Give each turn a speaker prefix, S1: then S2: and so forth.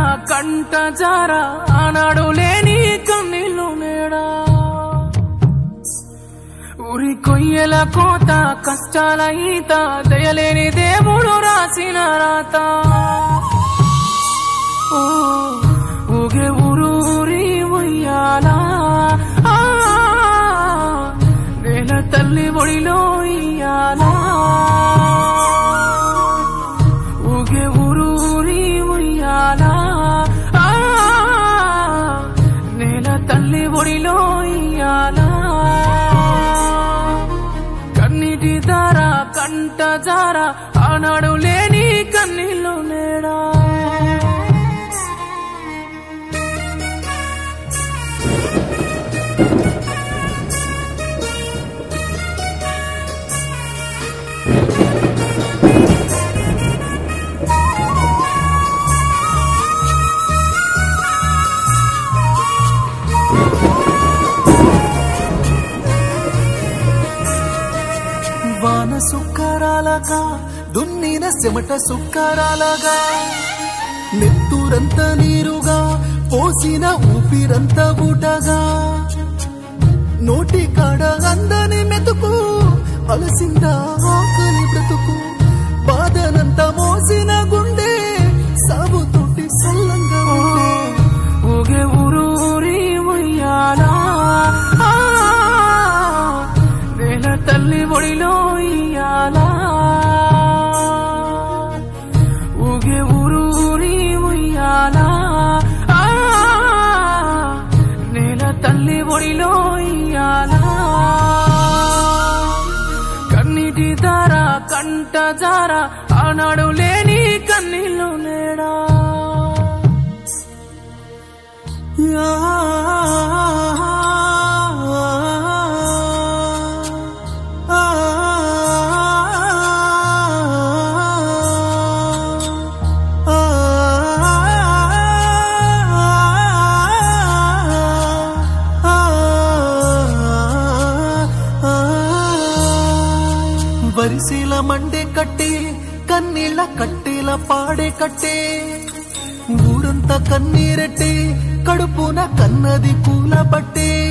S1: కంట జార ఆనాడు లేని కన్నీళ్ళు నేడా ఊరి కొయ్యల కోత కష్టాల ఈత దయలేని దేవుడు రాసిన రాత ఓ, ఊగే ఊరు ఊరి ఉయ్యాలా ఆ, నేల తల్లి ఒడిలో ఇయ్యాలా ఊగే ఊరు ఊరి ఉయ్యాలా ఆ, నేల తల్లి ఒడిలో ఇయ్యాలా కన్నీటి దార కంట జార ఆనాడు లేని కన్నీళ్ళు నేడా
S2: వాన సుక్కరాలగా దున్నిన చెమట సుక్కరాలగా నెత్తూరంత నీరుగా పోసిన ఊపిరంత ఊటగా నోటి కాడ అందని మెతుకు అలసింద ఆకలి బ్రతుకు బాధనంత మోసిన గుండె సాగుతోటి సల్లంగా ఉండే
S1: ఊగే ఊరు ఊరి ఉయ్యాలా ఆ, నేల తల్లి ఒడిలో ఇయ్యాలా ఊగే ఊరు ఊరి ఉయ్యాలా ఆ, నేల తల్లి ఒడిలో ఇయ్యాలా కన్నీటి దార కంట జార ఆనాడు లేని కన్నీళ్ళు నేడా
S2: వరిసీల మండే కట్టే కన్నీళ్ళ కట్టేల పాడే కట్టే ఊరంతా కన్నీరెట్టే కడుపున కన్నది పూల పట్టే